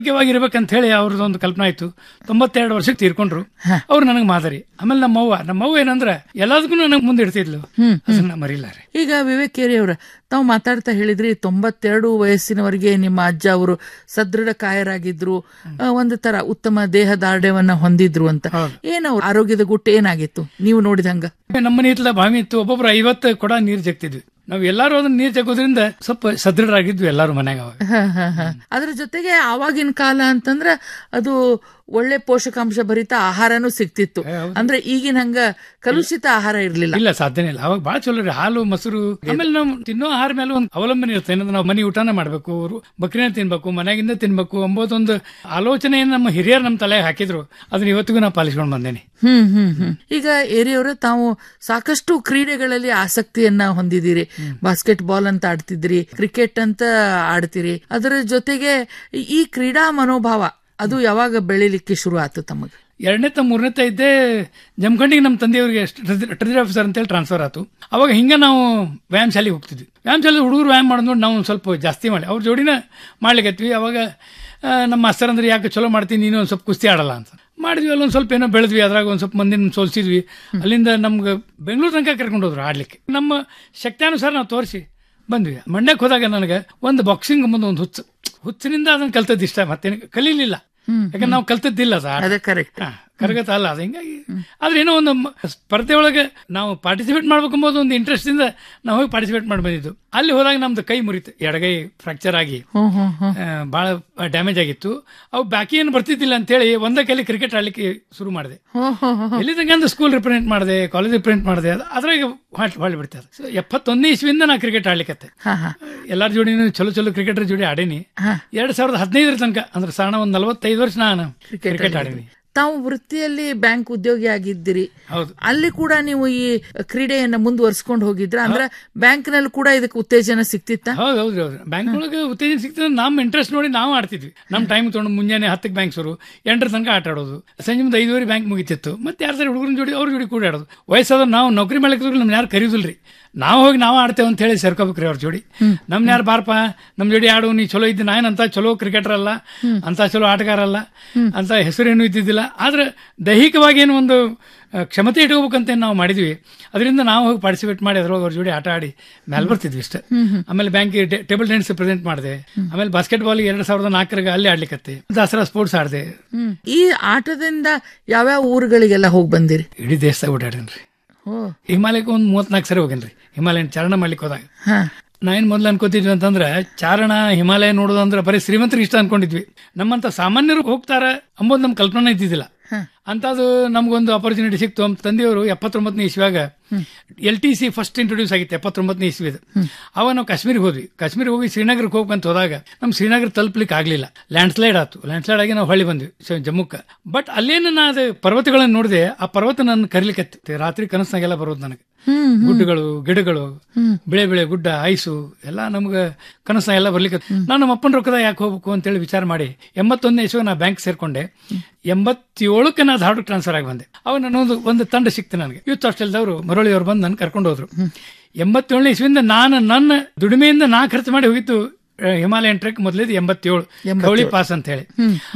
ಆರೋಗ್ಯವಾಗಿರ್ಬೇಕಂತ ಹೇಳಿ ಅವ್ರದ್ದೊಂದು ಕಲ್ಪನಾ ಆಯ್ತು ತೊಂಬತ್ತೆರಡು ವರ್ಷಕ್ಕೆ ತೀರ್ಕೊಂಡ್ರು ಅವ್ರು ನನಗೆ ಮಾದರಿ ಆಮೇಲೆ ನಮ್ಮ ಅವ್ವ ನಮ್ಮ ಅವ್ವ ಏನಂದ್ರೆ ಎಲ್ಲದಕ್ಕೂ ನನಗೆ ಮುಂದೆ ಇಡ್ತಿದ್ಲು ಅದನ್ನ ಮರಿಲಾರೆ ಈಗ ವಿವೇಕ್ ಕೇರಿ ಅವರ ತಾವು ಮಾತಾಡ್ತಾ ಹೇಳಿದ್ರಿ ತೊಂಬತ್ತೆರಡು ವಯಸ್ಸಿನವರೆಗೆ ನಿಮ್ಮ ಅಜ್ಜ ಅವರು ಸದೃಢ ಕಾಯರಾಗಿದ್ರು ಆ, ಒಂದು ತರ ಉತ್ತಮ ದೇಹದಾರ್ಢ್ಯವನ್ನ ಹೊಂದಿದ್ರು ಅಂತ ಏನು ಅವ್ರ ಆರೋಗ್ಯದ ಗುಟ್ಟು ಏನಾಗಿತ್ತು ನೀವು ನೋಡಿದಂಗ ನಮ್ಮ ಮನೆ ಇತ್ತಲ ಬಾವಿ ಇತ್ತು ಒಬ್ಬೊಬ್ರು ಐವತ್ತು ಕೊಡ ನೀರು ಜಗ್ತಿದ್ವಿ ನಾವು ಎಲ್ಲಾರು ಅದನ್ನ ನೀರು ಜಗ್ಗೋದ್ರಿಂದ ಸ್ವಲ್ಪ ಸದೃಢರಾಗಿದ್ವಿ ಎಲ್ಲಾರು ಮನ್ಯಾಗ ಅವಾಗ ಹ, ಹ, ಹ. ಅದ್ರ ಜೊತೆಗೆ ಆವಾಗಿನ ಕಾಲ ಅಂತಂದ್ರ ಅದು ಒಳ್ಳೆ ಪೋಷಕಾಂಶ ಭರಿತ ಆಹಾರನೂ ಸಿಗ್ತಿತ್ತು ಅಂದ್ರೆ ಈಗಿನ ಹಂಗ ಕಲುಷಿತ ಆಹಾರ ಇರ್ಲಿಲ್ಲ ಇಲ್ಲ ಸಾಧ್ಯನೇ ಇಲ್ಲ ಅವಾಗ ಬಾಳ ಚಲೋ ರೀ ಹಾಲು ಮೊಸರು ಆಮೇಲೆ ನಾವು ತಿನ್ನೋ ಆಹಾರ ಮೇಲೆ ಒಂದು ಅವಲಂಬನೆ ಇರುತ್ತೆ ಏನಂದ್ರೆ ನಾವು ಮನೆ ಊಟನ ಮಾಡ್ಬೇಕು ಅವ್ರು ಬಕ್ರಿನ ತಿನ್ಬೇಕು ಮನೆಯಾಗಿಂದ ತಿನ್ಬೇಕು ಎಂಬುದೊಂದು ಆಲೋಚನೆಯನ್ನು ನಮ್ಮ ಹಿರಿಯರು ನಮ್ಮ ತಲೆಗೆ ಹಾಕಿದ್ರು ಅದನ್ನ ಇವತ್ತಿಗೂ ನಾವು ಪಾಲಿಸ್ಕೊಂಡು ಬಂದೇನೆ ಹ್ಮ್ ಹ್ಮ್ ಹ್ಮ್ ಈಗ ಏರಿಯವರ ತಾವು ಸಾಕಷ್ಟು ಕ್ರೀಡೆಗಳಲ್ಲಿ ಆಸಕ್ತಿಯನ್ನ ಹೊಂದಿದ್ದೀರಿ ಬಾಸ್ಕೆಟ್ ಬಾಲ್ ಅಂತ ಆಡ್ತಿದ್ರಿ ಕ್ರಿಕೆಟ್ ಅಂತ ಆಡ್ತೀರಿ ಅದರ ಜೊತೆಗೆ ಈ ಕ್ರೀಡಾ ಮನೋಭಾವ ಅದು ಯಾವಾಗ ಬೆಳಿಲಿಕ್ಕೆ ಶುರು ಆಯ್ತು ತಮಗೆ ಎರಡನೇ ತ ಮೂರನೇ ತ ಇದ್ದೆ ಜಮಖಂಡಿಗೆ ನಮ್ಮ ತಂದೆಯವರಿಗೆ ಟ್ರೆಜರಿ ಆಫೀಸರ್ ಅಂತೇಳಿ ಟ್ರಾನ್ಸ್ಫರ್ ಆಯ್ತು ಅವಾಗ ಹಿಂಗೆ ನಾವು ವ್ಯಾಯಾಮ ಶಾಲೆಗೆ ಹೋಗ್ತಿದ್ವಿ ವ್ಯಾಯಾಮ ಶಾಲೆ ಹುಡುಗರು ವ್ಯಾಯಾಮ ಮಾಡೋದು ನೋಡಿ ನಾವು ಒಂದು ಸ್ವಲ್ಪ ಜಾಸ್ತಿ ಮಾಡಿ ಅವ್ರ ಜೋಡಿನ ಮಾಡ್ಲಿಕ್ಕತ್ವಿ ಅವಾಗ ಆ, ನಮ್ಮ ಮಾಸ್ತರ್ ಅಂದ್ರೆ ಯಾಕೆ ಚಲೋ ಮಾಡ್ತೀನಿ ನೀನು ಒಂದು ಸ್ವಲ್ಪ ಕುಸ್ತಿ ಆಡಲ್ಲ ಅಂತ ಮಾಡಿದ್ವಿ ಅಲ್ಲೊಂದು ಸ್ವಲ್ಪ ಏನೋ ಬೆಳೆದ್ವಿ ಅದ್ರಾಗ ಒಂದು ಸ್ವಲ್ಪ ಮಂದಿನ ಸೋಲ್ಸಿದ್ವಿ ಅಲ್ಲಿಂದ ನಮ್ಗೆ ಬೆಂಗಳೂರು ತನಕ ಕರ್ಕೊಂಡು ಹೋದ್ರು ಆಡ್ಲಿಕ್ಕೆ ನಮ್ಮ ಶಕ್ತಿಯಾನುಸಾರ ನಾವು ತೋರಿಸಿ ಬಂದ್ವಿ ಮಂಡ್ಯಕ್ಕೆ ಹೋದಾಗ ನನಗೆ ಒಂದು ಬಾಕ್ಸಿಂಗ್ ಎಂಬುದು ಒಂದು ಹುಚ್ಚು ಹುಚ್ಚಿನಿಂದ ಅದನ್ನ ಕಲ್ತದ್ದು ಇಷ್ಟ ಮತ್ತೇನು ಕಲೀಲಿಲ್ಲ ಯಾಕಂದ್ರೆ ನಾವು ಕಲ್ತದ್ದಿಲ್ಲ ಅದು ಆಟ. ಅದೇ ಕರೆಕ್ಟ್ ಹಾ, ಕರಗತ ಅಲ್ಲ ಅದು ಹಿಂಗಾಗಿ ಆದ್ರೆ ಏನೋ ಒಂದು ಮ- ಸ್ಪರ್ಧೆ ಒಳಗೆ ನಾವು ಪಾರ್ಟಿಸಿಪೇಟ್ ಮಾಡ್ಬೇಕೆಂಬುದು ಒಂದು ಇಂಟ್ರೆಸ್ಟ್ ಇಂದ ನಾವು ಹೋಗಿ ಪಾರ್ಟಿಸಿಪೇಟ್ ಮಾಡಿ ಬಂದಿದ್ದು ಅಲ್ಲಿ ಹೋದಾಗ ನಮ್ದು ಕೈ ಮುರಿತು ಎಡಗೈ ಫ್ರಾಕ್ಚರ್ ಆಗಿ ಹ್ಮ್ ಹ್ಮ್ ಹ್ಮ್ ಆ, ಬಹಳ ಡ್ಯಾಮೇಜ್ ಆಗಿತ್ತು ಅವು ಬಾಕಿ ಏನು ಬರ್ತಿದ್ದಿಲ್ಲ ಅಂತೇಳಿ ಒಂದೇ ಕೈಲಿ ಕ್ರಿಕೆಟ್ ಆಡ್ಲಿಕ್ಕೆ ಶುರು ಮಾಡಿದೆ ಹ್ಮ್ ಹ್ಮ್ ಹ್ಮ್ ಎಲ್ಲಿ ತನಕ ಅಂದ್ರೆ ಸ್ಕೂಲ್ ರಿಪ್ರೆಸೆಂಟ್ ಮಾಡಿದೆ ಕಾಲೇಜ್ ರಿಪ್ರೆಸೆಂಟ್ ಮಾಡಿದೆ ಅದು- ಅದ್ರಾಗ ಹೊಳ್ ಹೊಳ್ಳಿ ಬಿಡ್ತದೆ ಸೊ ಎಪ್ಪತ್ತೊಂದನೇ ಇಸ್ವಿಯಿಂದ ನಾ ಕ್ರಿಕೆಟ್ ಆಡ್ಲಿಕ್ಕೆ ಹಾ ಹಾ ಎಲ್ಲಾರ ಜೋಡಿನೂ ಚಲೋ ಚಲೋ ಕ್ರಿಕೆಟರ್ ಜೋಡಿ ಆಡೀನಿ ಎರಡ್ ಸಾವಿರದ ಹದಿನೈದರ ತನಕ ಅಂದ್ರೆ ಸಾಣ ಒಂದ್ ನಲವತ್ತೈದು ವರ್ಷ ನಾನು ಕ್ರಿಕೆಟ್ ಆಡೀನಿ ತಾವು ವೃತ್ತಿಯಲ್ಲಿ ಬ್ಯಾಂಕ್ ಉದ್ಯೋಗಿ ಆಗಿದ್ದೀರಿ ಹೌದು ಅಲ್ಲಿ ಕೂಡ ನೀವು ಈ ಕ್ರೀಡೆಯನ್ನ ಮುಂದುವರ್ಸ್ಕೊಂಡು ಹೋಗಿದ್ರ ಅಂದ್ರೆ ಬ್ಯಾಂಕ್ ನಲ್ಲಿ ಕೂಡ ಇದಕ್ಕೆ ಉತ್ತೇಜನ ಸಿಕ್ತಿತ್ತ ಹೌದು ಹೌದು ಹೌದು ಬ್ಯಾಂಕ್ ಒಳಗೆ ಉತ್ತೇಜನ ಸಿಗ್ತದೆ ನಮ್ಮ ಇಂಟ್ರೆಸ್ಟ್ ನೋಡಿ ನಾವು ಆಡ್ತಿದ್ವಿ ನಮ್ಮ ಟೈಮ್ ತೊಗೊಂಡು ಮುಂಜಾನೆ ಹತ್ತಕ್ಕೆ ಬ್ಯಾಂಕ್ ಶುರು ಎಂಟರ ತನಕ ಆಟ ಆಡೋದು ಸಂಜೆ ಮುಂದೆ ಐದುವರೆ ಬ್ಯಾಂಕ್ ಮುಗಿತಿತ್ತು ಮತ್ತೆ ಯಾರು ಸರಿ ಹುಡುಗರ ಜೋಡಿ ಅವ್ರ ಜೋಡಿ ಕೂಡ ಆಡೋದು ವಯಸ್ಸಾದ ನಾವು ನೌಕರಿ ಮಾಡ್ಲಿಕ್ಕೆ ನಮ್ನ ಯಾರು ಕರೀದಿಲ್ರಿ ನಾವು ಹೋಗಿ ನಾವು ಆಡ್ತೇವೆ ಅಂತ ಹೇಳಿ ಸೇರ್ಕೋಬೇಕ್ರಿ ಅವ್ರ ಜೋಡಿ ನಮ್ನ ಯಾರು ಬಾರಪ್ಪ ನಮ್ಮ ಜೋಡಿ ಆಡು ನೀ ಚಲೋ ಇದ್ದಿ ನಾನೇನಂತ ಚಲೋ ಕ್ರಿಕೆಟರ್ ಅಲ್ಲ ಅಂತ ಚಲೋ ಆಟಗಾರ ಅಲ್ಲ ಅಂತ ಹೆಸರೇನು ಇದ್ದಿದ್ದಿಲ್ಲ ಆದ್ರೆ ದೈಹಿಕವಾಗಿ ಏನು ಒಂದು ಆ, ಕ್ಷಮತೆ ಇಟ್ಕೋಬೇಕಂತ ಏನ್ ನಾವು ಮಾಡಿದ್ವಿ ಅದರಿಂದ ನಾವು ಹೋಗಿ ಪಾರ್ಟಿಸಿಪೇಟ್ ಮಾಡಿ ಅದ್ರೊಳಗೆ ಅವ್ರ ಜೋಡಿ ಆಟ ಆಡಿ ಮೇಲೆ ಬರ್ತಿದ್ವಿ ಇಷ್ಟ ಆಮೇಲೆ ಬ್ಯಾಂಕ್ ಟೇಬಲ್ ಟೆನ್ನಿಸ್ ಪ್ರೆಸೆಂಟ್ ಮಾಡಿದೆ ಆಮೇಲೆ ಬಾಸ್ಕೆಟ್ ಬಾಲ್ ಎರಡ್ ಸಾವಿರದ ನಾಲ್ಕರಾಗ ಅಲ್ಲಿ ಆಡ್ಲಿಕ್ಕತ್ತೆ ದಸರಾ ಸ್ಪೋರ್ಟ್ಸ್ ಆಡಿದೆ ಹ್ಮ್ ಈ ಆಟದಿಂದ ಯಾವ್ಯಾವ ಊರುಗಳಿಗೆಲ್ಲ ಹೋಗಿ ಬಂದಿರಿ ಇಡೀ ದೇಶದಾಗ ಓಡಾಡೇನ್ರಿ ಓ ಹಿಮಾಲಯಕ್ಕೆ ಒಂದು ಮೂವತ್ನಾಲ್ಕು ಸರಿ ಹೋಗೇನ್ರಿ ಹಿಮಾಲಯನ್ ಚಾರಣ ಮಾಡ್ಲಿಕ್ಕೆ ಹೋದಾಗ ಹಾ ನಾ ಏನ್ ಮೊದ್ಲು ಅನ್ಕೋತಿದ್ವಿ ಅಂತಂದ್ರೆ ಚಾರಣ ಹಿಮಾಲಯ ನೋಡೋದು ಅಂದ್ರೆ ಬರೀ ಶ್ರೀಮಂತರಿಗೆ ಇಷ್ಟ ಅನ್ಕೊಂಡಿದ್ವಿ ನಮ್ಮಂತ ಸಾಮಾನ್ಯರು ಹೋಗ್ತಾರ ಅಂಬೋದು ನಮ್ ಕಲ್ಪನೆ ಇದ್ದಿದ್ದಿಲ್ಲ ಅಂತದು ನಮ್ಗೊಂದು ಅಪರ್ಚುನಿಟಿ ಸಿಕ್ತು ನಮ್ಮ ತಂದೆಯವರು ಎಪ್ಪತ್ತೊಂಬತ್ತನೇ ಇಸ್ವಿಯಾಗ L T C first introduce ಆಗಿತ್ತು ಎಪ್ಪತ್ತೊಂಬತ್ತನೇ ಇಸ್ವಿದು ಅವಾಗ ನಾವು ಕಾಶ್ಮೀರಿಗೆ ಹೋದ್ವಿ ಕಾಶ್ಮೀರಿಗೆ ಹೋಗಿ ಶ್ರೀನಗರಕ್ಕೆ ಹೋಗ್ಬೇಕಂತ ಹೋದಾಗ ನಮ್ ಶ್ರೀನಗರ ತಲುಪ್ಲಿಕ್ಕೆ ಆಗ್ಲಿಲ್ಲ ಲ್ಯಾಂಡ್ ಸ್ಲೈಡ್ ಆಯ್ತು ಲ್ಯಾಂಡ್ ಸ್ಲೈಡ್ ಆಗಿ ನಾವು ಹೊಳ್ಳಿ ಬಂದ್ವಿ ಸ- ಜಮ್ಮುಕ್ಕೆ ಬಟ್ ಅಲ್ಲೇನು ನಾ ಅದು ಪರ್ವತಗಳನ್ನ ನೋಡಿದೆ ಆ ಪರ್ವತ ನನ್ನ ಕರಿಲಿಕ್ಕೆ ರಾತ್ರಿ ಕನಸ್ನಾಗೆಲ್ಲ ಬರೋದು ನನಗೆ ಗುಡ್ಡಗಳು ಗಿಡಗಳು ಬಿಳೆ ಬಿಳೆ ಗುಡ್ಡ ಐಸು ಎಲ್ಲ ನಮ್ಗೆ ಕನಸ ಎಲ್ಲ ಬರ್ಲಿಕ್ಕೆ ನಾನು ನಮ್ಮ ಅಪ್ಪನ ರೊಕ್ಕದ ಯಾಕೆ ಹೋಗ್ಬೇಕು ಅಂತೇಳಿ ವಿಚಾರ ಮಾಡಿ ಎಂಬತ್ತೊಂದನೇ ಇಸ್ವಾಗ ನಾ ಬ್ಯಾಂಕ್ ಸೇರ್ಕೊಂಡೆ ಎಂಬತ್ತೇಳಕ್ಕೆ ನಾ ಧಾರವಾಡ ಟ್ರಾನ್ಸ್ಫರ್ ಆಗಿ ಬಂದೆ ಅವಾಗ ನನ್ನೊಂದು ಒಂದು ತಂಡ ಸಿಕ್ತು ನನಗೆ ಯೂತ್ ಹಾಸ್ಟೆಲ್ದವರು ಮರಳಿ ಅವ್ರು ಬಂದು ನನ್ನ ಕರ್ಕೊಂಡು ಹೋದ್ರು ಎಂಬತ್ತೇಳನೇ ಇಸ್ವಿಯಿಂದ ನಾನು ನನ್ನ ದುಡಿಮೆಯಿಂದ ನಾ ಖರ್ಚು ಮಾಡಿ ಹೋಗಿತ್ತು ಆ, ಹಿಮಾಲಯನ್ ಟ್ರೆಕ್ ಮೊದಲಿದ್ದು ಎಂಬತ್ತೇಳು ಕವಳಿ ಪಾಸ್ ಅಂತ ಹೇಳಿ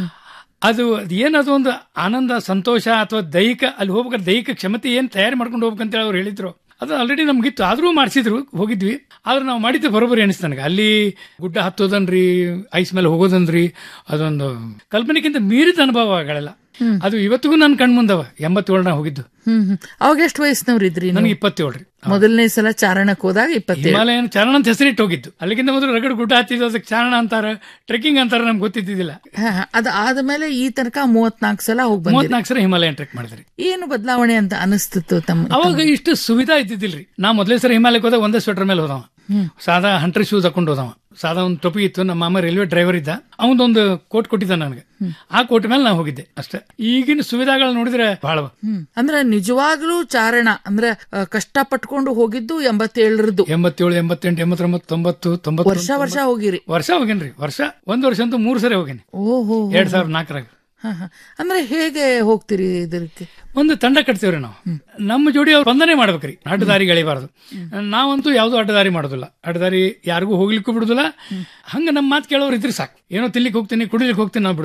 ಅದು ಅದು ಏನದು ಒಂದು ಆನಂದ ಸಂತೋಷ ಅಥವಾ ದೈಹಿಕ ಅಲ್ಲಿ ಹೋಗ್ಬೇಕಾದ್ರೆ ದೈಹಿಕ ಕ್ಷಮತೆ ಏನು ತಯಾರಿ ಮಾಡ್ಕೊಂಡು ಹೋಗ್ಬೇಕಂತೇಳಿ ಅವ್ರು ಹೇಳಿದ್ರು ಅದು ಆಲ್ರೆಡಿ ನಮ್ಗಿತ್ತು ಆದ್ರೂ ಮಾಡಿಸಿದ್ರು ಹೋಗಿದ್ವಿ ಆದ್ರೆ ನಾವು ಮಾಡಿದ್ದು ಬರೋಬ್ಬರಿ ಅನಿಸ್ತು ನನಗೆ ಅಲ್ಲಿ ಗುಡ್ಡ ಹತ್ತೋದನ್ರಿ ಐಸ್ ಮೇಲೆ ಹೋಗೋದನ್ರಿ ಅದೊಂದು ಕಲ್ಪನೆಗಿಂತ ಮೀರಿದ ಅನುಭವಗಳೆಲ್ಲ ಅದು ಇವತ್ತಿಗೂ ನನ್ನ ಕಣ್ಮುಂದವ ಎಂಬತ್ತೇಳನ ಹೋಗಿದ್ದು ಹ್ಮ್ ಹ್ಮ್ ಅವಾಗ ಎಷ್ಟು ವಯಸ್ಸಿನವ್ರು ಇದ್ರಿ ನೀವು? ನನಗೆ ಇಪ್ಪತ್ತೇಳು ರೀ ಮೊದಲನೇ ಸಲ ಚಾರಣಕ್ಕೆ ಹೋದಾಗ ಇಪ್ಪತ್ತೇಳು ಹಿಮಾಲಯನ ಚಾರಣ ಅಂತ ಹೆಸರಿಟ್ಟು ಹೋಗಿದ್ದು ಅಲ್ಲಿಗಿಂತ ಮೊದಲು ರಗಡ್ ಗುಡ್ಡ ಹತ್ತಿದ್ದು ಅದಕ್ಕೆ ಚಾರಣ ಅಂತಾರ ಟ್ರೆಕ್ಕಿಂಗ್ ಅಂತಾರ ನಮ್ಗೆ ಗೊತ್ತಿದ್ದಿದ್ದಿಲ್ಲ ಹಾ, ಹಾ. ಅದ್ ಆದ್ಮೇಲೆ ಈ ತನಕ ಮೂವತ್ನಾಲ್ಕು ಸಲ ಹೋಗಿ ಬಂದಿರಿ ಮೂವತ್ನಾಲ್ಕು ಸಲ ಹಿಮಾಲಯನ್ ಟ್ರೆಕ್ ಮಾಡಿದ್ರಿ ಏನು ಬದಲಾವಣೆ ಅಂತ ಅನಿಸ್ತಿತ್ತು ತಮ್ಮ ಅವಾಗ ಇಷ್ಟು ಸುವಿಧಾ ಇದ್ದಿದ್ದಿಲ್ರಿ ನಾ ಮೊದಲೇ ಸರಿ ಹಿಮಾಲಯಕ್ಕೆ ಹೋದಾಗ ಒಂದೇ ಸ್ವೆಟರ್ ಮೇಲೆ ಹೋದವ ಸಾದಾ ಹಂಟ್ರಿ ಶೂಸ್ ಹಾಕೊಂಡು ಹೋದವ ಸಾದಾ ಒಂದು ಟೊಪಿ ಇತ್ತು ನಮ್ಮ ಮಾಮ ರೈಲ್ವೆ ಡ್ರೈವರ್ ಇದ್ದ ಅವನದೊಂದು ಕೋಟ್ ಕೊಟ್ಟಿದ್ದ ನನಗೆ ಆ ಕೋಟ್ ಮೇಲೆ ನಾ ಹೋಗಿದ್ದೆ ಅಷ್ಟೇ ಈಗಿನ ಸುವಿಧಾಗಳು ನೋಡಿದ್ರೆ ಬಹಳ ಹ್ಮ್ ಅಂದ್ರೆ ನಿಜವಾಗ್ಲೂ ಚಾರಣ ಅಂದ್ರೆ ಆ, ಕಷ್ಟ ಪಟ್ಕೊಂಡು ಹೋಗಿದ್ದು ಎಂಬತ್ತೇಳರದ್ದು ಎಂಬತ್ತೇಳು ಎಂಬತ್ತೆಂಟು ಎಂಬತ್ತೊಂಬತ್ತು ತೊಂಬತ್ತು ತೊಂಬತ್ತು ವರ್ಷ ವರ್ಷ ಹೋಗಿರಿ ವರ್ಷ ಹೋಗೇನ್ರಿ ವರ್ಷ ಒಂದ್ ವರ್ಷ ಅಂತೂ ಮೂರು ಸರಿ ಹೋಗೇನಿ ಓಹೋ ಎರಡ್ ಸಾವಿರದ ನಾಲ್ಕರಾಗ ಹ, ಹ. ಅಂದ್ರೆ ಹೇಗೆ ಹೋಗ್ತೀರಿ ಇದಕ್ಕೆ ಒಂದು ತಂಡ ಕಟ್ತೇವ್ರಿ ನಾವು ನಮ್ಮ ಜೋಡಿ ಅವ್ರು ಬಂಧನೆ ಮಾಡ್ಬೇಕ್ರಿ ಅಡ್ಡದಾರಿಗೆ ಎಳಿಬಾರ್ದು ನಾವಂತೂ ಯಾವ್ದು ಅಡ್ಡದಾರಿ ಮಾಡೋದಿಲ್ಲ ಅಡ್ಡದಾರಿ ಯಾರಿಗೂ ಹೋಗ್ಲಿಕ್ಕೂ ಬಿಡುದಿಲ್ಲ ಹಂಗ ನಮ್ಮ ಮಾತು ಕೇಳೋರು ಇದ್ರೆ ಸಾಕು ಏನೋ ತಿನ್ಲಿಕ್ಕೆ ಹೋಗ್ತೀನಿ ಕುಡಿಲಿಕ್ಕೆ ಹೋಗ್ತೀನಿ ನಾವು